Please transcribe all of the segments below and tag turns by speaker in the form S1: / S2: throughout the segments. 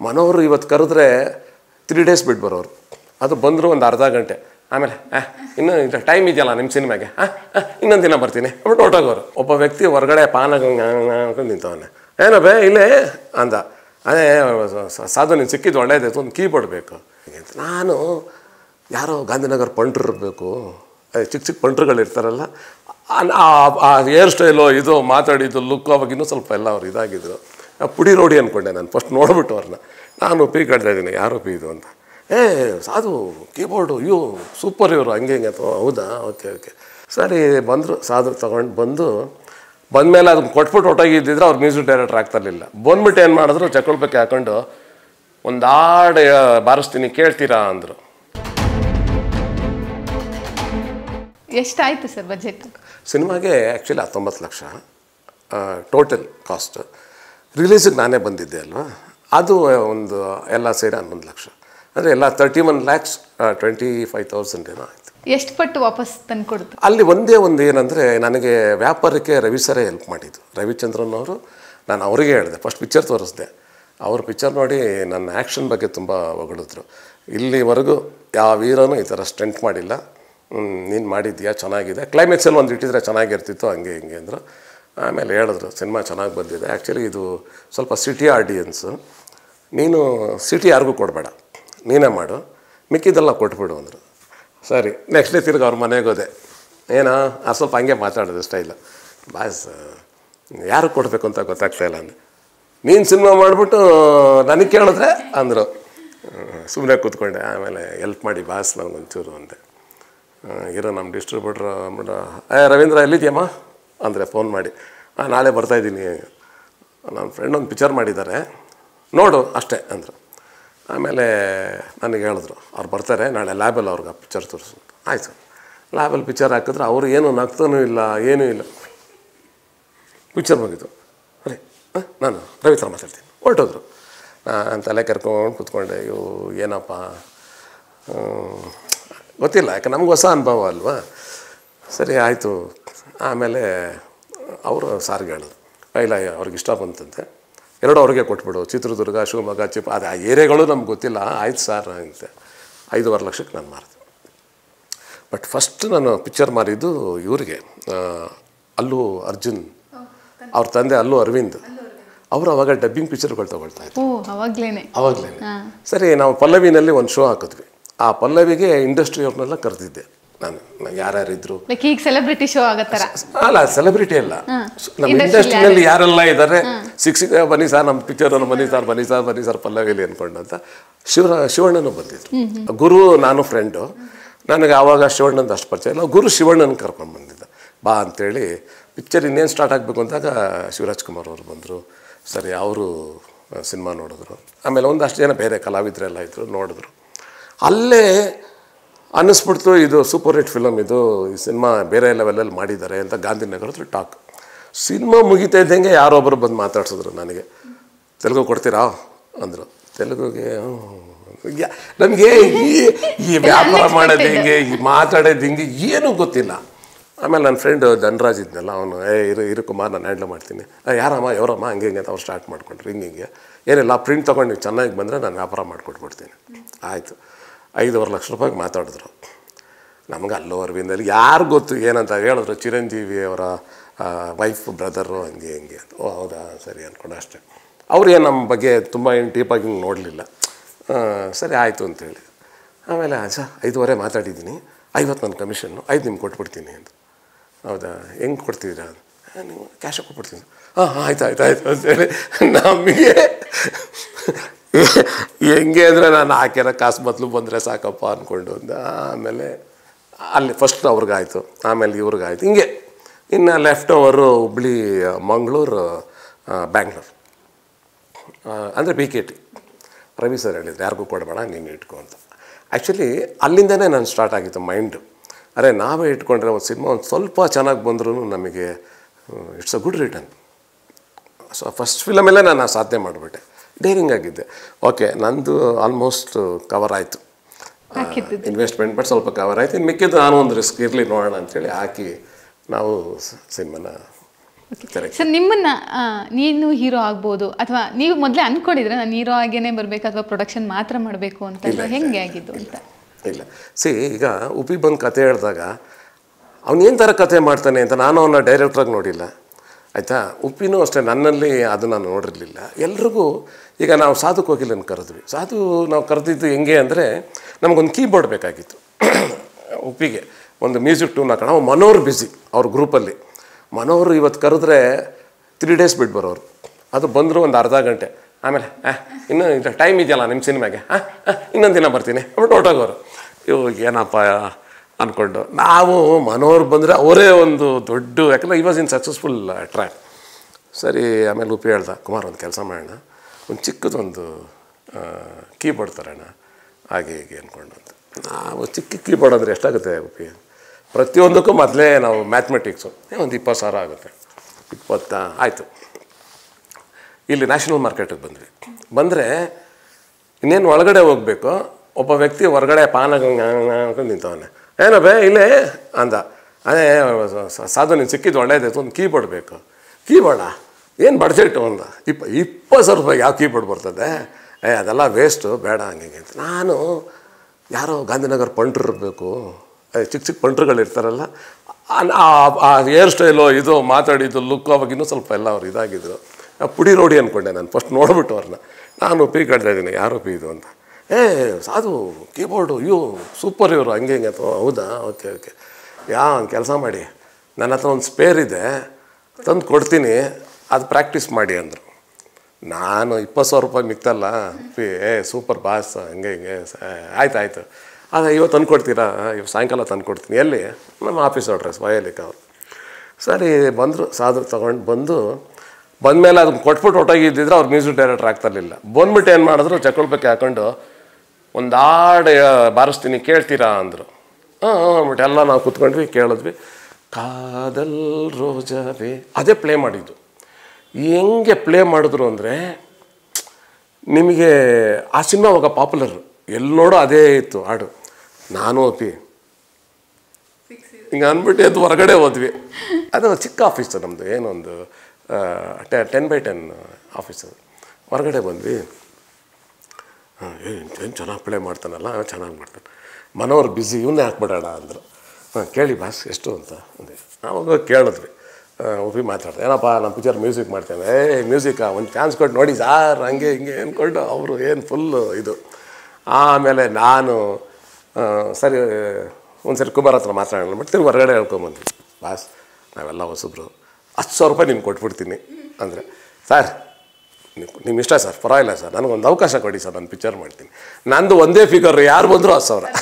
S1: ಮನೋರು ಇವತ್ತು ಕರೆದ್ರೆ three days ಬಿಟ್ಟು ಬರೋರು ಅದು ಬಂದರು ಒಂದು ಅರ್ಧ ಗಂಟೆ ಆಮೇಲೆ ಆ ಇನ್ನೂ ಇದು ಟೈಮ್ ಇದೆಯಲ್ಲ ನಿಮ್ಮ ಸಿನಿಮಾಗೆ ಹಾಂ ಇನ್ನೊಂದು ದಿನ ಬರ್ತೀನಿ ಅಂದ್ಬಿಟ್ಟು ಹೊರಟೋಗೋರು ಒಬ್ಬ ವ್ಯಕ್ತಿ ಹೊರಗಡೆ ಪಾನ ಅನ್ಕೊಂಡು ನಿಂತವನೆ ಏನೋ ಬೇ ಇಲ್ಲೇ ಅಂದ ಅದೇ ಸ- ಸಾಧು ನೀನು ಸಿಕ್ಕಿದ್ದು ಒಳ್ಳೇದಾಯ್ತು ಒಂದು ಕೀಬೋರ್ಡ್ ಬೇಕು ಅಂತ ನಾನು ಯಾರೋ ಗಾಂಧಿನಗರ ಪಂಟ್ರು ಇರಬೇಕು ಅದೇ ಚಿಕ್ಕ ಚಿಕ್ಕ ಪಂಟ್ರುಗಳು ಇರ್ತಾರಲ್ಲ ಆ- ಆ- ಆ ಹೇರ್ ಸ್ಟೈಲು ಇದು ಮಾತಾಡಿದ್ದು ಲುಕ್ ಅವಾಗ ಇನ್ನೂ ಸ್ವಲ್ಪ ಎಲ್ಲ ಅವ್ರು ಇದಾಗಿದ್ರು ಆ ಪುಡಿ ರೋಡಿ ಅಂದ್ಕೊಂಡೆ ನಾನು ಫಸ್ಟ್ ನೋಡ್ಬಿಟ್ಟು ಅವ್ರನ್ನ ನಾನು ಪಿ ಕಟ್ತಾ ಇದ್ದೀನಿ ಯಾರು ಪಿ ಇದು ಅಂತ ಏ ಸಾಧು ಕೀಬೋರ್ಡು ಇವು ಸೂಪರ್ ಇವರು ಹಂಗೆ ಹಿಂಗೆ ಅಂತ "ಓ, ಹೌದಾ ಓಕೆ ಓಕೆ ಸರಿ ಬಂದರು ಸಾಧು ತೊಗೊಂಡು ಬಂದು ಬಂದಮೇಲೆ ಅದನ್ನ ಕೊಟ್ಬಿಟ್ಟು ಹೊಟ್ಟೋಗಿದ್ದಿದ್ರೆ ಅವ್ರು ಮ್ಯೂಸಿಕ್ ಡೈರೆಕ್ಟರ್ ಆಗ್ತಿರ್ಲಿಲ್ಲ ಬಂದ್ಬಿಟ್ಟು ಏನು ಮಾಡಿದ್ರು ಚಕ್ಕೊಳ್ಬೇಕು ಹಾಕೊಂಡು ಒಂದು ಹಾಡು ಬಾರಿಸ್ತೀನಿ ಕೇಳ್ತೀರಾ ಅಂದರು
S2: ಎಷ್ಟಾಯ್ತು ಸರ್ ಬಜೆಟ್
S1: ಸಿನಿಮಾಗೆ ಆ್ಯಕ್ಚುಲಿ ಹತ್ತೊಂಬತ್ತು ಲಕ್ಷ ಟೋಟಲ್ ಕಾಸ್ಟ್ ರಿಲೀಸಿಗೆ ನಾನೇ ಬಂದಿದ್ದೆ ಅಲ್ವಾ ಅದು ಒಂದು ಎಲ್ಲ ಸೇರಿ ಹನ್ನೊಂದು ಲಕ್ಷ ಅಂದರೆ ಎಲ್ಲ thirty one lakhs twenty five thousand ಏನೋ ಆಯಿತು
S2: ಎಷ್ಟು ಪಟ್ಟು ವಾಪಸ್ ತಂದು ಕೊಡ್ತು
S1: ಅಲ್ಲಿ ಒಂದೇ ಒಂದು ಏನಂದರೆ ನನಗೆ ವ್ಯಾಪಾರಕ್ಕೆ ರವಿ ಸರೇ ಹೆಲ್ಪ್ ಮಾಡಿದ್ದು ರವಿಚಂದ್ರನ್ ಅವರು ನಾನು ಅವರಿಗೆ ಹೇಳಿದೆ ಫಸ್ಟ್ ಪಿಕ್ಚರ್ ತೋರಿಸ್ದೆ ಅವ್ರ ಪಿಕ್ಚರ್ ನೋಡಿ ನನ್ನ ಆ್ಯಕ್ಷನ್ ಬಗ್ಗೆ ತುಂಬ ಹೊಗಳಿದ್ರು ಇಲ್ಲಿವರೆಗೂ ಯಾವ ಹೀರೋನು ಈ ಥರ ಸ್ಟೆಂಟ್ ಮಾಡಿಲ್ಲ ನೀನು ಮಾಡಿದ್ಯಾ ಚೆನ್ನಾಗಿದೆ ಕ್ಲೈಮ್ಯಾಕ್ಸಲ್ಲಿ ಒಂದು ಇಟ್ಟಿದ್ರೆ ಚೆನ್ನಾಗಿರ್ತಿತ್ತು ಹಂಗೆ ಹಿಂಗೆ ಅಂದರು ಆಮೇಲೆ ಹೇಳಿದ್ರು ಸಿನಿಮಾ ಚೆನ್ನಾಗಿ ಬಂದಿದೆ ಆ್ಯಕ್ಚುಲಿ ಇದು ಸ್ವಲ್ಪ ಸಿಟಿ ಆಡಿಯನ್ಸು ನೀನು ಸಿಟಿ ಯಾರಿಗೂ ಕೊಡಬೇಡ ನೀನೇ ಮಾಡು ಮಿಕ್ಕಿದ್ದೆಲ್ಲ ಕೊಟ್ಬಿಡು ಅಂದರು ಸರಿ ನೆಕ್ಸ್ಟ್ ಡೇ ತಿರ್ಗಿ ಅವ್ರ ಮನೆಗೆ ಹೋದೆ ಏನೋ ಆ ಸ್ವಲ್ಪ ಹಂಗೆ ಮಾತಾಡೋದು ಸ್ಟೈಲು ಬಾಸ್ ಯಾರು ಕೊಡಬೇಕು ಅಂತ ಗೊತ್ತಾಗ್ತಾ ಇಲ್ಲ ಅಂದೆ ನೀನು ಸಿನಿಮಾ ಮಾಡಿಬಿಟ್ಟು ನನಗೆ ಕೇಳಿದ್ರೆ ಅಂದರು ಸುಮ್ಮನೆ ಕೂತ್ಕೊಂಡೆ ಆಮೇಲೆ ಎಲ್ಪ್ ಮಾಡಿ ಬಾಸ್ ಒಂಚೂರು ಅಂದೆ ಆ, ಇರೋ ನಮ್ಮ ಡಿಸ್ಟ್ರಿಬ್ಯೂಟ್ರ್ ಅಂದ್ಬಿಟ್ಟು ಏ ರವೀಂದ್ರ ಎಲ್ಲಿದ್ಯಮ್ಮ ಅಂದರೆ ಫೋನ್ ಮಾಡಿ ಹಾಂ ನಾಳೆ ಬರ್ತಾಯಿದ್ದೀನಿ ನನ್ನ ಫ್ರೆಂಡ್ ಒಂದು ಪಿಕ್ಚರ್ ಮಾಡಿದ್ದಾರೆ ನೋಡು ಅಷ್ಟೇ ಅಂದರು ಆಮೇಲೆ ನನಗೆ ಹೇಳಿದ್ರು ಅವ್ರು ಬರ್ತಾರೆ ನಾಳೆ ಲ್ಯಾಬಲ್ಲಿ ಅವ್ರಿಗೆ ಆ ಪಿಕ್ಚರ್ ತೋರಿಸು ಆಯಿತು ಲ್ಯಾಬಲ್ಲಿ ಪಿಕ್ಚರ್ ಹಾಕಿದ್ರೆ ಅವರು ಏನು ನಗ್ತಾನೂ ಇಲ್ಲ ಏನೂ ಇಲ್ಲ ಪಿಕ್ಚರ್ ಮುಗೀತು ಅರೆ ಹಾಂ ನಾನು ರವಿತ್ರ ಮಾತಾಡ್ತೀನಿ ಹೊರಟೋದ್ರು ನಾನು ತಲೆ ಕರ್ಕೊಂಡು ಕೂತ್ಕೊಂಡೆ ಅಯ್ಯೋ ಏನಪ್ಪ ಹ್ಮ್, ಗೊತ್ತಿಲ್ಲ ಯಾಕೆ ನಮ್ಗೆ ಹೊಸ ಅನುಭವ ಅಲ್ವಾ ಸರಿ ಆಯಿತು ಆಮೇಲೆ ಅವರು ಸಾರಿಗೆ ಹೇಳಿದ್ರು ಇಲ್ಲ ಅವ್ರಿಗೆ ಇಷ್ಟ ಬಂತಂತೆ ಎರಡು ಅವ್ರಿಗೆ ಕೊಟ್ಬಿಡು ಚಿತ್ರದುರ್ಗ ಶಿವಮೊಗ್ಗ ಚಿಪ್ ಅದು ಆ ಏರಿಯಾಗಳು ನಮ್ಗೆ ಗೊತ್ತಿಲ್ಲ ಆಯ್ತು ಸರ್ ಅಂತೆ ಐದೂವರೆ ಲಕ್ಷಕ್ಕೆ ನಾನು ಮಾರಿದೆ ಬಟ್ ಫಸ್ಟ್ ನಾನು ಪಿಕ್ಚರ್ ಮಾರಿದ್ದು ಇವರಿಗೆ ಆ, ಅಲ್ಲು ಅರ್ಜುನ್ ಅವ್ರ ತಂದೆ ಅಲ್ಲು ಅರವಿಂದ್ ಅವರು ಅವಾಗ ಡಬ್ಬಿಂಗ್ ಪಿಕ್ಚರ್ಗಳು ತಗೊಳ್ತಾ ಇದ್ರು
S2: ಓ ಅವಾಗ್ಲೇನೆ
S1: ಅವಾಗಲೇ ಸರಿ ನಾವು ಪಲ್ಲವಿನಲ್ಲಿ ಒಂದು ಶೋ ಹಾಕಿದ್ವಿ ಆ ಪಲ್ಲವಿಗೆ ಇಂಡಸ್ಟ್ರಿ ಅವ್ರನ್ನೆಲ್ಲ ಕರೆದಿದ್ದೆ ನಾನು ಯಾರ್ಯಾರಿದ್ರು
S2: ಲೈಕ್ ಈಗ ಸೆಲೆಬ್ರಿಟಿ ಶೋ ಆಗತ್ತಾರ
S1: ಅಲ್ಲ ಸೆಲೆಬ್ರಿಟಿ ಅಲ್ಲ ನಮ್ಮ
S2: Industry
S1: ಇಂಡಸ್ಟ್ರಿನಲ್ಲಿ ಯಾರೆಲ್ಲ ಇದ್ದಾರೆ ಸಿಕ್ ಸಿಕ್ ಬನ್ನಿ ಸರ್ ನಮ್ಮ ಪಿಕ್ಚರ್ ಬನ್ನಿ ಸರ್ ಬನ್ನಿ ಸರ್ ಬನ್ನಿ ಸರ್ ಪಲ್ಲವಿಲಿ ಅನ್ಕೊಂಡು ಅಂತ ಶಿವರ ಶಿವಣ್ಣನು ಬಂದಿದ್ರು ಗುರು ನಾನು ಫ್ರೆಂಡು ನನಗೆ ಆವಾಗ ಶಿವಣ್ಣಂದು ಅಷ್ಟು ಪರಿಚಯ ಇಲ್ಲ ಗುರು ಶಿವಣ್ಣನ ಕರ್ಕೊಂಡು ಬಂದಿದ್ದ ಬಾ ಅಂತೇಳಿ ಪಿಕ್ಚರ್ ಇನ್ನೇನು ಸ್ಟಾರ್ಟ್ ಆಗಬೇಕು ಅಂದಾಗ ಶಿವರಾಜ್ ಕುಮಾರ್ ಅವರು ಬಂದರು ಸರಿ ಅವರು ಸಿನಿಮಾ ನೋಡಿದ್ರು ಆಮೇಲೆ ಒಂದಷ್ಟು ಜನ ಬೇರೆ ಕಲಾವಿದರೆಲ್ಲ ಇದ್ದರು ನೋಡಿದ್ರು ಅಲ್ಲೇ ಅನ್ನಿಸ್ಬಿಡ್ತು ಇದು ಸೂಪರ್ ಹಿಟ್ ಫಿಲಮ್ ಇದು ಈ ಸಿನಿಮಾ ಬೇರೆ ಲೆವೆಲಲ್ಲಿ ಮಾಡಿದ್ದಾರೆ ಅಂತ ಗಾಂಧಿನಗರದ ಟಾಕ್ ಸಿನಿಮಾ ಮುಗಿತಾ ಇದ್ದಂಗೆ ಯಾರೊಬ್ಬರು ಬಂದು ಮಾತಾಡ್ಸಿದ್ರು ನನಗೆ ತೆಲುಗು ಕೊಡ್ತೀರಾ ಅಂದರು ತೆಲುಗುಗೆ ನಮಗೆ ಈ ಈ ವ್ಯಾಪಾರ ಮಾಡೋದು ಹಿಂಗೆ ಈ ಮಾತಾಡೋದು ಹಿಂಗೆ ಏನೂ ಗೊತ್ತಿಲ್ಲ ಆಮೇಲೆ ನನ್ನ ಫ್ರೆಂಡ್ ಧನರಾಜ್ ಇದ್ನಲ್ಲ ಅವನು ಏ ಇರು ಇರು ಕುಮಾರ್ ನಾನು ಹ್ಯಾಂಡ್ಲ್ ಮಾಡ್ತೀನಿ "ಏ, ಯಾರಮ್ಮ ಯಾರಮ್ಮ ಹಂಗೆ ಹಿಂಗೆ ಅಂತ ಅವ್ರು ಸ್ಟಾರ್ಟ್ ಮಾಡ್ಕೊಂಡ್ರು ಹಿಂಗೆ ಹಿಂಗೆ ಏನಿಲ್ಲ ಪ್ರಿಂಟ್ ತೊಗೊಂಡು ನೀವು ಚೆನ್ನಾಗಿ ಬಂದರೆ ನಾನು ವ್ಯಾಪಾರ ಮಾಡಿಕೊಟ್ಬಿಡ್ತೀನಿ ಆಯಿತು ಐದೂವರೆ ಲಕ್ಷ ರೂಪಾಯಿಗೆ ಮಾತಾಡಿದ್ರು ನಮ್ಗೆ ಅಲ್ಲೋ ಅರವಿಂದಲ್ಲಿ ಯಾರು ಗೊತ್ತು ಏನಂತ ಹೇಳಿದ್ರು ಚಿರಂಜೀವಿ ಅವರ ವೈಫ್ ಬ್ರದರು ಹಂಗೆ ಹಿಂಗೆ ಅಂತ ಓ ಹೌದಾ ಸರಿ ಅಂದ್ಕೊಂಡು ಅಷ್ಟೇ ಅವ್ರು ಏನು ನಮ್ಮ ಬಗ್ಗೆ ತುಂಬ ಏನು ಡೀಪಾಗಿ ಹಿಂಗೆ ನೋಡಲಿಲ್ಲ ಸರಿ ಆಯಿತು ಅಂತೇಳಿ ಆಮೇಲೆ ಸರ್ ಐದುವರೆ ಮಾತಾಡಿದ್ದೀನಿ ಐವತ್ತು ನನ್ನ ಕಮಿಷನ್ನು ಐದು ನಿಮ್ಗೆ ಕೊಟ್ಬಿಡ್ತೀನಿ ಅಂತ ಹೌದಾ ಹೆಂಗೆ ಕೊಡ್ತಿದ್ದೀರಾ "ಆ, ನೀವು ಕ್ಯಾಶ್ ಕೊಟ್ಬಿಡ್ತೀನಿ ಹಾಂ ಆಯ್ತು ಆಯ್ತು ಆಯ್ತು ಅಂತೇಳಿ ನಮಗೆ ಹೆಂಗೆ ಅಂದರೆ ನಾನು ಹಾಕಿರೋ ಕಾಸು ಮೊದಲು ಬಂದರೆ ಸಾಕಪ್ಪ ಅಂದ್ಕೊಂಡು ಅಂದ ಆಮೇಲೆ ಅಲ್ಲಿ ಫಸ್ಟ್ ಅವ್ರಿಗಾಯ್ತು ಆಮೇಲೆ ಇವ್ರಿಗಾಯ್ತು ಹಿಂಗೆ ಇನ್ನು leftover Hubli Mangaluru Bangalore ಅಂದರೆ B K T Ravi sir ಹೇಳಿದ್ರು ಯಾರಿಗೂ ಕೊಡಬೇಡ ನೀನು ಇಟ್ಕೊ ಅಂತ ಆ್ಯಕ್ಚುಲಿ ಅಲ್ಲಿಂದನೇ ನಾನು ಸ್ಟಾರ್ಟ್ ಆಗಿತ್ತು ಮೈಂಡು ಅರೆ ನಾವೇ ಇಟ್ಕೊಂಡ್ರೆ ಒಂದು ಸಿನಿಮಾ ಒಂದು ಸ್ವಲ್ಪ ಚೆನ್ನಾಗಿ ಬಂದ್ರೂ ನಮಗೆ it's a good return so first ಫಿಲಮಲ್ಲೇ ನಾನು ಆ ಸಾಧನೆ ಮಾಡಿಬಿಟ್ಟೆ ಡೇರಿಂಗ್ ಆಗಿದ್ದೆ ಓಕೆ ನಂದು ಆಲ್ಮೋಸ್ಟ್ ಕವರ್ ಆಯಿತು
S2: ಹಾಕಿದ್ದು
S1: ಇನ್ವೆಸ್ಟ್ಮೆಂಟ್ ಬಟ್ ಸ್ವಲ್ಪ ಕವರ್ ಆಯ್ತು ಇನ್ನು ಮಿಕ್ಕಿದ್ದು ನಾನು ಒಂದು ರಿಸ್ಕ್ ಇರಲಿ ನೋಡೋಣ ಅಂತೇಳಿ ಹಾಕಿ ನಾವು ಸಿನಿಮಾನ Correct.
S2: ಸರ್ ನಿಮ್ಮನ್ನ ಆ, ನೀನು ಹೀರೋ ಆಗ್ಬೋದು ಅಥವಾ ನೀವು ಮೊದಲೇ ಅನ್ಕೊಂಡಿದ್ರೆ ನಾನು ಹೀರೋ ಆಗೇನೆ ಬರ್ಬೇಕು ಅಥವಾ ಪ್ರೊಡಕ್ಷನ್ ಮಾತ್ರ ಮಾಡಬೇಕು ಅಂತ
S1: ಇಲ್ಲ, ಇಲ್ಲ,
S2: ಹೆಂಗೆ ಆಗಿದ್ದು ಅಂತ
S1: ಇಲ್ಲ ಸಿ ಈಗ ಉಪಿ ಬಂದು ಕತೆ ಹೇಳಿದಾಗ ಅವ್ನು ಏನು ಥರ ಕತೆ ಮಾಡ್ತಾನೆ ಅಂತ ನಾನು ಅವನ್ನ ಡೈರೆಕ್ಟ್ರಾಗಿ ನೋಡಿಲ್ಲ ಆಯಿತಾ ಉಪ್ಪಿನೂ ಅಷ್ಟೇ ನನ್ನಲ್ಲಿ ಅದು ನಾನು ನೋಡಿರಲಿಲ್ಲ ಎಲ್ರಿಗೂ ಈಗ ನಾವು ಸಾಧು ಕೋಗಿಲನ್ನು ಕರೆದ್ವಿ ಸಾಧು ನಾವು ಕರೆದಿದ್ದು ಹೆಂಗೆ ಅಂದರೆ ನಮಗೊಂದು ಕೀಬೋರ್ಡ್ ಬೇಕಾಗಿತ್ತು ಉಪ್ಪಿಗೆ ಒಂದು ಮ್ಯೂಸಿಕ್ ಟ್ಯೂನ್ ಹಾಕೋಣ ಅವ ಮನೋರ್ ಬ್ಯುಸಿ ಅವ್ರ ಗ್ರೂಪಲ್ಲಿ ಮನೋರು ಇವತ್ತು ಕರೆದ್ರೆ ತ್ರೀ ಡೇಸ್ ಬಿಟ್ಟು ಬರೋರು ಅದು ಬಂದರು ಒಂದು ಅರ್ಧ ಗಂಟೆ ಆಮೇಲೆ ಆ ಇನ್ನೂ ಇದು ಟೈಮ್ ಇದೆಯಲ್ಲ ನಿಮ್ಮ ಸಿನಿಮಾಗೆ ಹಾಂ ಇನ್ನೊಂದು ದಿನ ಬರ್ತೀನಿ ಅಂದ್ಬಿಟ್ಟು ಹೊರಟೋಗೋರು ಇವು ಏನಪ್ಪ ಅಂದ್ಕೊಂಡು ನಾವು ಮನೋರು ಬಂದರೆ ಅವರೇ ಒಂದು ದೊಡ್ಡ ಯಾಕಂದರೆ ಈ ವಾಸ್ ಇನ್ ಸಕ್ಸಸ್ಫುಲ್ ಟ್ರ್ಯಾಕ್ ಸರಿ ಆಮೇಲೆ ಉಪಿ ಹೇಳ್ದ ಕುಮಾರ್ ಒಂದು ಕೆಲಸ ಮಾಡೋಣ ಒಂದು ಚಿಕ್ಕದೊಂದು ಕೀಬೋರ್ಡ್ ತರೋಣ ಹಾಗೆ ಹೀಗೆ ಅಂದ್ಕೊಂಡು ಅಂತ ನಾವು ಚಿಕ್ಕ ಕೀಬೋರ್ಡ್ ಅಂದರೆ ಎಷ್ಟಾಗುತ್ತೆ ಉಪಿ ಪ್ರತಿಯೊಂದಕ್ಕೂ ಮೊದಲೇ ನಾವು ಮ್ಯಾಥಮೆಟಿಕ್ಸು ಒಂದು ಇಪ್ಪತ್ತು ಸಾವಿರ ಆಗುತ್ತೆ ಇಪ್ಪತ್ತ ಆಯಿತು ಇಲ್ಲಿ ನ್ಯಾಷನಲ್ ಮಾರ್ಕೆಟಿಗೆ ಬಂದ್ವಿ ಬಂದರೆ ಇನ್ನೇನು ಒಳಗಡೆ ಹೋಗಬೇಕು ಒಬ್ಬ ವ್ಯಕ್ತಿ ಹೊರಗಡೆ ಪಾನ ಅನ್ಕೊಂಡು ನಿಂತವನೆ ಏನೋ ಬೇ ಇಲ್ಲೇ ಅಂದ ಅದೇ ಸ- ಸಾಧು ನೀನು ಸಿಕ್ಕಿದ್ದು ಒಳ್ಳೇದಾಯ್ತು ಒಂದು ಕೀಬೋರ್ಡ್ ಬೇಕು ಕೀಬೋರ್ಡಾ ಏನು ಬಡ್ಜೆಟ್ ಒಂದು ಇಪ್ಪ ಇಪ್ಪತ್ತು ಸಾವಿರ ರೂಪಾಯಿ ಯಾವ ಕೀಬೋರ್ಡ್ ಬರ್ತದೆ ಏ ಅದೆಲ್ಲ ವೇಸ್ಟು ಬೇಡ ಹಂಗೆ ಹಿಂಗೆ ಅಂತ ನಾನು ಯಾರೋ ಗಾಂಧಿನಗರ ಪಂಟ್ರು ಇರಬೇಕು ಚಿಕ್ಕ ಚಿಕ್ಕ ಪಂಟ್ರುಗಳು ಇರ್ತಾರಲ್ಲ ಆ- ಆ- ಆ ಹೇರ್ ಸ್ಟೈಲು ಇದು ಮಾತಾಡಿದ್ದು ಲುಕ್ ಅವಾಗ ಇನ್ನೂ ಸ್ವಲ್ಪ ಎಲ್ಲ ಅವ್ರು ಇದಾಗಿದ್ರು ಆ ಪುಡಿ ರೋಡಿ ಅಂದ್ಕೊಂಡೆ ನಾನು ಫಸ್ಟ್ ನೋಡ್ಬಿಟ್ಟು ಅವ್ರನ್ನ ನಾನು ಪಿ ಕಡ್ತಾ ಇದ್ದೀನಿ ಯಾರು ಪಿ ಇದು ಅಂತ ಏ ಸಾಧು ಕೀಬೋರ್ಡು ಇವು ಸೂಪರ್ ಇವರು ಹಂಗೆ ಹಿಂಗೆ ಅಥವಾ ಹೌದಾ ಓಕೆ ಓಕೆ ಯಾ ಒಂದು ಕೆಲಸ ಮಾಡಿ ನನ್ನ ಹತ್ರ ಒಂದು ಸ್ಪೇರ್ ಇದೆ ತಂದು ಕೊಡ್ತೀನಿ ಅದು ಪ್ರಾಕ್ಟೀಸ್ ಮಾಡಿ ಅಂದರು ನಾನು ಇಪ್ಪತ್ತು ಸಾವಿರ ರೂಪಾಯಿ ಮಿಕ್ತಲ್ಲ ಪಿ ಏ ಸೂಪರ್ ಬಾಸ್ ಹಂಗೆ ಹಿಂಗೆ ಸ- ಆಯ್ತು ಆಯಿತು ಅದೇ ಇವತ್ತು ತಂದ್ಕೊಡ್ತೀರಾ ಇವತ್ತು ಸಾಯಂಕಾಲ ತಂದ್ಕೊಡ್ತೀನಿ ಎಲ್ಲಿ ನಮ್ಮ ಆಫೀಸ್ ಅಡ್ರೆಸ್ ವಯಲಿಕ್ಕೆ ಅವ್ರು ಸರಿ ಬಂದರು ಸಾಧು ತೊಗೊಂಡು ಬಂದು ಬಂದಮೇಲೆ ಅದನ್ನ ಕೊಟ್ಬಿಟ್ಟು ಹೊಟ್ಟೋಗಿದ್ದಿದ್ರೆ ಅವ್ರು ಮ್ಯೂಸಿಕ್ ಡೈರೆಕ್ಟರ್ ಆಗ್ತಿರ್ಲಿಲ್ಲ ಬಂದ್ಬಿಟ್ಟು ಏನು ಮಾಡಿದ್ರು ಚಕ್ಕೊಳ್ಬೇಕು ಹಾಕೊಂಡು ಒಂದು ಹಾಡು ಬಾರಿಸ್ತೀನಿ ಕೇಳ್ತೀರಾ ಅಂದರು ಹಾಂ ಹಾಂ ಅಂದ್ಬಿಟ್ಟು ಎಲ್ಲ ನಾವು ಕೂತ್ಕೊಂಡ್ವಿ ಕೇಳಿದ್ವಿ ಕಾದಲ್ ರೋಜಾವೆ ಅದೇ ಪ್ಲೇ ಮಾಡಿದ್ದು ಹೆಂಗೆ ಪ್ಲೇ ಮಾಡಿದ್ರು ಅಂದರೆ ನಿಮಗೆ ಆ ಸಿನಿಮಾ ಅವಾಗ ಪಾಪ್ಯುಲರ್ ಎಲ್ಲಿ ನೋಡೋ ಅದೇ ಇತ್ತು ಹಾಡು ನಾನು ಒಪ್ಪಿ ಹಿಂಗೆ ಅಂದ್ಬಿಟ್ಟು ಎದ್ದು ಹೊರಗಡೆ ಹೋದ್ವಿ ಅದು ಚಿಕ್ಕ ಆಫೀಸು ನಮ್ಮದು ಏನೊಂದು ಟೆನ್ ಬೈ ಟೆನ್ ಆಫೀಸ್ ಅದು ಹೊರಗಡೆ ಬಂದ್ವಿ ಹಾಂ ಏನು ಚೆನ್ನಾಗಿ ಪ್ಲೇ ಮಾಡ್ತಾನಲ್ಲ ಚೆನ್ನಾಗಿ ಮಾಡ್ತಾನೆ ಮನೋರು ಬ್ಯುಸಿ ಇವನ್ನೇ ಹಾಕ್ಬಿಡೋಣ ಅಂದರು ಹಾಂ ಕೇಳಿ ಬಾಸ್ ಎಷ್ಟು ಅಂತ ಅಂದೆ ಆವಾಗ ಕೇಳಿದ್ವಿ ಒಬ್ಬಿ ಮಾತಾಡ್ದೆ ಏನಪ್ಪ ನಮ್ಮ ಪಿಕ್ಚರ್ ಮ್ಯೂಸಿಕ್ ಮಾಡ್ತೇನೆ ಏ ಮ್ಯೂಸಿಕಾ ಒಂದು ಚಾನ್ಸ್ ಕೊಟ್ಟು ನೋಡಿ ಸಾರ್ ಹಂಗೆ ಹಿಂಗೆ ಅಂದ್ಕೊಂಡು ಅವರು ಏನು ಫುಲ್ಲು ಇದು ಆಮೇಲೆ ನಾನು ಆ, ಸರಿ ಒಂದು ಸರಿ ಕುಮಾರ್ ಹತ್ರ ಮಾತಾಡೋಣ ಬಿಟ್ಟು ತಿರ್ಗಿ ಹೊರಗಡೆ ಹೇಳ್ಕೊಂಬಂದ್ವಿ ಬಾಸ್ ನಾವೆಲ್ಲ ಹೊಸಬ್ರು ಹತ್ತು ಸಾವಿರ ರೂಪಾಯಿ ನಿಮ್ಗೆ ಕೊಟ್ಬಿಡ್ತೀನಿ ಅಂದರೆ ಸರ್ ನೀವು ನಿಮ್ಮ ಇಷ್ಟ ಸರ್ ಪರವಾಗಿಲ್ಲ ಸರ್ ನನಗೊಂದು ಅವಕಾಶ ಕೊಡಿ ಸರ್ ನಾನು ಪಿಕ್ಚರ್ ಮಾಡ್ತೀನಿ ನಂದು ಒಂದೇ ಫಿಗರ್ ಯಾರು ಬಂದರೂ ಹತ್ತು ಸಾವಿರ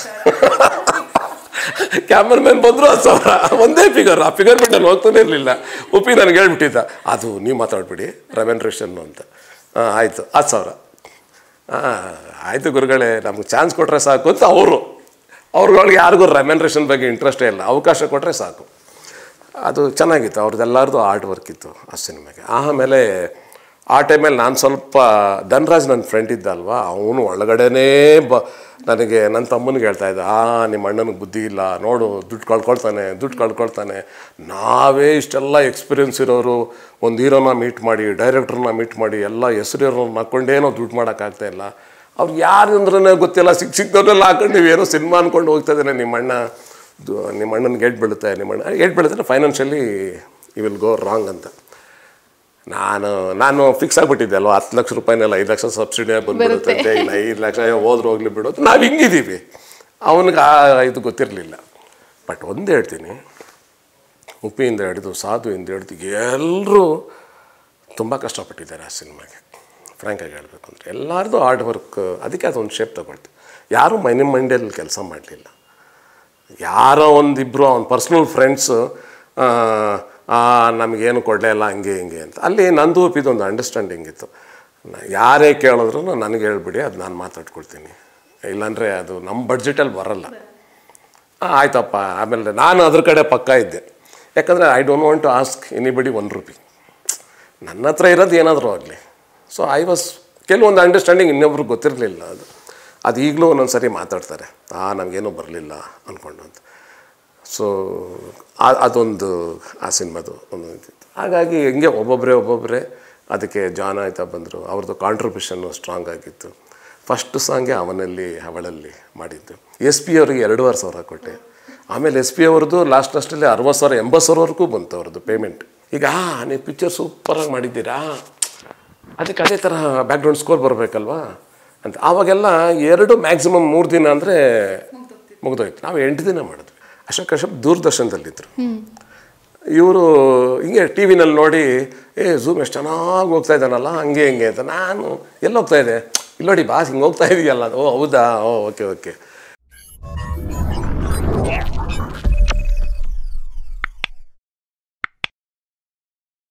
S1: ಕ್ಯಾಮ್ರಾಮನ್ ಬಂದರೂ ಹತ್ತು ಸಾವಿರ ಒಂದೇ ಫಿಗರ್ ಆ ಫಿಗರ್ ಬಿಟ್ಟು ನಾನು ಹೋಗ್ತಾನೆ ಇರಲಿಲ್ಲ ಉಪ್ಪಿ ನನಗೆ ಹೇಳ್ಬಿಟ್ಟಿದ್ದ ಅದು ನೀವು ಮಾತಾಡ್ಬಿಡಿ ರೆವೆನ್ರೇಷನ್ನು ಅಂತ ಹಾಂ ಆಯಿತು ಹತ್ತು ಸಾವಿರ ಹಾಂ ಆಯಿತು ಗುರುಗಳೇ ನಮ್ಗೆ ಚಾನ್ಸ್ ಕೊಟ್ಟರೆ ಸಾಕು ಅಂತ ಅವರು ಅವ್ರುಗಳಿಗೆ ಯಾರಿಗೂ ರೆಮ್ಯಾನ್ರೇಷನ್ ಬಗ್ಗೆ ಇಂಟ್ರೆಸ್ಟೇ ಇಲ್ಲ ಅವಕಾಶ ಕೊಟ್ಟರೆ ಸಾಕು ಅದು ಚೆನ್ನಾಗಿತ್ತು ಅವ್ರದ್ದೆಲ್ಲರದು ಆರ್ಟ್ ವರ್ಕ್ ಇತ್ತು ಆ ಸಿನಿಮಾಗೆ ಆಮೇಲೆ ಆ ಟೈಮಲ್ಲಿ ನಾನು ಸ್ವಲ್ಪ ಧನ್ರಾಜ್ ನನ್ನ ಫ್ರೆಂಡ್ ಇದ್ದ ಅಲ್ವಾ ಅವನು ಒಳಗಡೆನೇ ಬ ನನಗೆ ನನ್ನ ತಮ್ಮನಿಗೆ ಹೇಳ್ತಾ ಇದ್ದ ಆ ನಿಮ್ಮ ಅಣ್ಣನಿಗೆ ಬುದ್ಧಿ ಇಲ್ಲ ನೋಡು ದುಡ್ಡು ಕಳ್ಕೊಳ್ತಾನೆ ದುಡ್ಡು ಕಳ್ಕೊಳ್ತಾನೆ ನಾವೇ ಇಷ್ಟೆಲ್ಲ ಎಕ್ಸ್ಪೀರಿಯನ್ಸ್ ಇರೋರು ಒಂದು ಹೀರೋನ ಮೀಟ್ ಮಾಡಿ ಡೈರೆಕ್ಟ್ರನ್ನ ಮೀಟ್ ಮಾಡಿ ಎಲ್ಲ ಹೆಸರಿರೋರನ್ನ ಹಾಕ್ಕೊಂಡೇನೋ ದುಡ್ಡು ಮಾಡೋಕ್ಕಾಗ್ತಾ ಇಲ್ಲ ಅವ್ರು ಯಾರು ಅಂದ್ರೆ ಗೊತ್ತಿಲ್ಲ ಸಿಕ್ಕ ಸಿಕ್ತವ್ರೆಲ್ಲ ಹಾಕೊಂಡು ನೀವೇನೋ ಸಿನಿಮಾ ಅಂದ್ಕೊಂಡು ಹೋಗ್ತಾ ಇದ್ದಾನೆ ನಿಮ್ಮ ಅಣ್ಣ ದು- ನಿಮ್ಮ ಅಣ್ಣನಿಗೆ ಏಟ್ ಬೀಳುತ್ತೆ ನಿಮ್ಮ ಅಣ್ಣ ಏಟ್ ಬೀಳುತ್ತೆ ಫೈನಾನ್ಷಿಯಲಿ ಈ ವಿಲ್ ಗೋ ರಾಂಗ್ ಅಂತ ನಾನು ನಾನು ಫಿಕ್ಸ್ ಆಗಿಬಿಟ್ಟಿದ್ದೆ ಅಲ್ವಾ ಹತ್ತು ಲಕ್ಷ ರೂಪಾಯಿನೆಲ್ಲ ಐದು ಲಕ್ಷ ಸಬ್ಸಿಡಿ ಬಂದ್ಬಿಡುತ್ತೆ
S2: ಬರುತ್ತೆ.
S1: ಇಲ್ಲ ಐದು ಲಕ್ಷ ಹೋದ್ರೆ ಹೋಗ್ಲಿ ಬಿಡೋದು ನಾವು ಹಿಂಗಿದ್ದೀವಿ ಅವನಿಗೆ ಆ ಇದು ಗೊತ್ತಿರಲಿಲ್ಲ ಬಟ್ ಒಂದು ಹೇಳ್ತೀನಿ ಉಪ್ಪಿಯಿಂದ ಹಿಡಿದು ಸಾಧುವಿಂದ ಹಿಡಿದು ಎಲ್ಲರೂ ತುಂಬ ಕಷ್ಟಪಟ್ಟಿದ್ದಾರೆ ಆ ಸಿನಿಮಾಗೆ ಫ್ರ್ಯಾಂಕಾಗಿ ಹೇಳಬೇಕು ಅಂದರೆ ಎಲ್ಲರದು ಹಾರ್ಡ್ ವರ್ಕ್ ಅದಕ್ಕೆ ಅದೊಂದು ಶೇಪ್ ತಗೊಳ್ತು ಯಾರೂ ಮೈನಿ ಮಂಡ್ಯಲ್ಲಿ ಕೆಲಸ ಮಾಡಲಿಲ್ಲ ಯಾರೋ ಒಂದಿಬ್ಬರು ಅವ್ನ ಪರ್ಸ್ನಲ್ ಫ್ರೆಂಡ್ಸು ನಮಗೇನು ಕೊಡಲೇ ಇಲ್ಲ ಹಂಗೆ ಹಿಂಗೆ ಅಂತ ಅಲ್ಲಿ ನಂದು ಇದೊಂದು ಅಂಡರ್ಸ್ಟ್ಯಾಂಡಿಂಗ್ ಇತ್ತು ನ- ಯಾರೇ ಕೇಳಿದ್ರು ನನಗೆ ಹೇಳ್ಬಿಡಿ ಅದು ನಾನು ಮಾತಾಡ್ಕೊಳ್ತೀನಿ ಇಲ್ಲಾಂದರೆ ಅದು ನಮ್ಮ ಬಡ್ಜೆಟಲ್ಲಿ ಬರಲ್ಲ ಆ, ಆಯ್ತಪ್ಪ ಆಮೇಲೆ ನಾನು ಅದ್ರ ಕಡೆ ಪಕ್ಕ ಇದ್ದೆ ಯಾಕಂದರೆ I don't want to ask anybody one rupee ನನ್ನ ಹತ್ರ ಇರೋದು ಏನಾದರೂ ಆಗಲಿ ಸೊ ಐ ವಾಸ್ ಕೆಲವೊಂದು ಅಂಡರ್ಸ್ಟ್ಯಾಂಡಿಂಗ್ ಇನ್ನೊಬ್ರಿಗೆ ಗೊತ್ತಿರಲಿಲ್ಲ ಅದು ಅದು ಈಗಲೂ ಒಂದೊಂದು ಸರಿ ಮಾತಾಡ್ತಾರೆ ಆ ನಮಗೇನೂ ಬರಲಿಲ್ಲ ಅಂದ್ಕೊಂಡು ಅಂತ ಸೊ ಅದೊಂದು ಆ ಸಿನಿಮಾದು ಒಂದು ಇದಿತ್ತು ಹಾಗಾಗಿ ಹಿಂಗೆ ಒಬ್ಬೊಬ್ಬರೇ ಒಬ್ಬೊಬ್ಬರೇ ಅದಕ್ಕೆ ಜಾನ್ ಆಯ್ತಾ ಬಂದರು ಅವ್ರದ್ದು ಕಾಂಟ್ರಿಬ್ಯೂಷನ್ನು ಸ್ಟ್ರಾಂಗ್ ಆಗಿತ್ತು ಫಸ್ಟ್ ಸಾಂಗೆ ಅವನಲ್ಲಿ ಅವಳಲ್ಲಿ ಮಾಡಿದ್ದು ಎಸ್ ಪಿ ಅವರಿಗೆ ಎರಡೂವರೆ ಸಾವಿರ ಕೊಟ್ಟೆ ಆಮೇಲೆ ಎಸ್ ಪಿ ಅವ್ರದ್ದು ಲಾಸ್ಟ್ ಲಾಸ್ಟಲ್ಲಿ ಅರವತ್ತು ಸಾವಿರ ಎಂಬತ್ತು ಸಾವಿರವರೆಗೂ ಬಂತು ಅವ್ರದ್ದು ಪೇಮೆಂಟ್ ಈಗ ಆ ನೀವು ಪಿಕ್ಚರ್ ಸೂಪರಾಗಿ ಮಾಡಿದ್ದೀರಾ ಅದಕ್ಕೆ ಅದೇ ಥರ ಬ್ಯಾಕ್ಗ್ರೌಂಡ್ ಸ್ಕೋರ್ ಬರಬೇಕಲ್ವಾ ಅಂತ ಆವಾಗೆಲ್ಲ ಎರಡು ಮ್ಯಾಕ್ಸಿಮಮ್ ಮೂರು ದಿನ ಅಂದರೆ ಮುಗ್ದೋಯ್ತು ನಾವು ಎಂಟು ದಿನ ಮಾಡಿದ್ವಿ ಅಶೋಕ್ ಕಶ್ಯಪ್ ದೂರದರ್ಶನದಲ್ಲಿದ್ದರು ಇವರು ಹಿಂಗೆ ಟಿ ವಿನಲ್ಲಿ ನೋಡಿ ಏ ಝೂಮ್ ಎಷ್ಟು ಚೆನ್ನಾಗಿ ಹೋಗ್ತಾ ಇದ್ದಾನಲ್ಲ ಹಂಗೆ ಹಿಂಗೆ ಅಂತ ನಾನು ಎಲ್ಲಿ ಹೋಗ್ತಾ ಇದ್ದೆ ಇಲ್ಲಿ ನೋಡಿ ಬಾಸ್ ಹಿಂಗೆ ಹೋಗ್ತಾ ಇದೆಯಲ್ಲ ಓ ಹೌದಾ ಓ ಓಕೆ ಓಕೆ